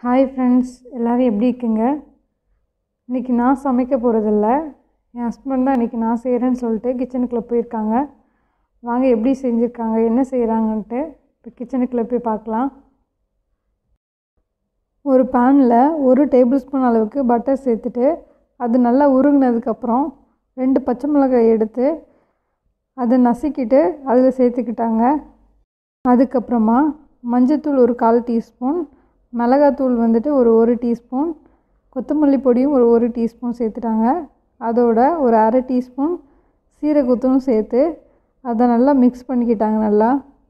hi friends எல்லோரும் எப்படி இருக்கீங்க இன்றைக்கி நான் சமைக்க போகிறதில்ல என் ஹஸ்பண்ட் தான் இன்றைக்கி நான் செய்கிறேன்னு சொல்லிட்டு கிச்சனுக்குள்ளே போயிருக்காங்க வாங்க எப்படி செஞ்சுருக்காங்க என்ன செய்கிறாங்கன்ட்டு இப்போ கிச்சனுக்குள்ளே போய் பார்க்கலாம் ஒரு பேனில் ஒரு டேபிள் ஸ்பூன் அளவுக்கு பட்டர் சேர்த்துட்டு அது நல்லா உருகினதுக்கப்புறம் ரெண்டு பச்சை மிளகாய் எடுத்து அதை நசுக்கிட்டு அதில் சேர்த்துக்கிட்டாங்க அதுக்கப்புறமா மஞ்சத்தூள் ஒரு கால் டீஸ்பூன் மிளகாத்தூள் வந்துட்டு ஒரு ஒரு டீஸ்பூன் கொத்தமல்லி பொடியும் ஒரு ஒரு டீஸ்பூன் சேர்த்துட்டாங்க அதோட ஒரு அரை டீஸ்பூன் சீரகத்தூளும் சேர்த்து அதை நல்லா மிக்ஸ் பண்ணிக்கிட்டாங்க நல்லா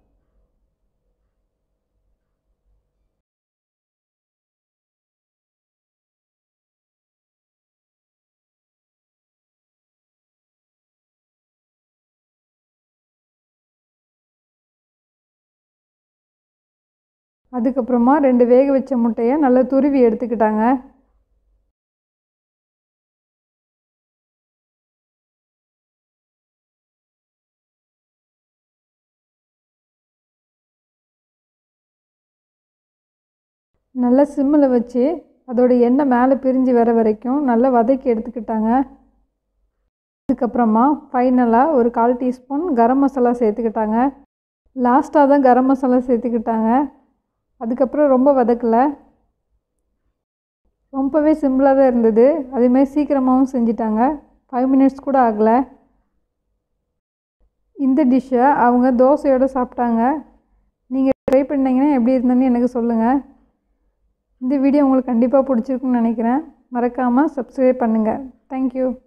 அதுக்கப்புறமா ரெண்டு வேக வச்ச முட்டையை நல்லா துருவி எடுத்துக்கிட்டாங்க நல்லா சிம்மில் வச்சு அதோட எண்ணெய் மேலே பிரிஞ்சு வர வரைக்கும் நல்லா வதக்கி எடுத்துக்கிட்டாங்க அதுக்கப்புறமா ஃபைனலாக ஒரு கால் டீஸ்பூன் கரம் மசாலா சேர்த்துக்கிட்டாங்க லாஸ்ட்டாக தான் கரம் மசாலா சேர்த்துக்கிட்டாங்க அதுக்கப்புறம் ரொம்ப வதக்கலை ரொம்பவே சிம்பிளாக தான் இருந்தது அதேமாதிரி சீக்கிரமாகவும் செஞ்சிட்டாங்க ஃபைவ் மினிட்ஸ் கூட ஆகலை இந்த டிஷ்ஷை அவங்க தோசையோடு சாப்பிட்டாங்க நீங்கள் ட்ரை பண்ணிங்கன்னா எப்படி இருந்தேன்னு எனக்கு சொல்லுங்கள் இந்த வீடியோ உங்களுக்கு கண்டிப்பாக பிடிச்சிருக்குன்னு நினைக்கிறேன் மறக்காமல் சப்ஸ்கிரைப் பண்ணுங்கள் தேங்க்யூ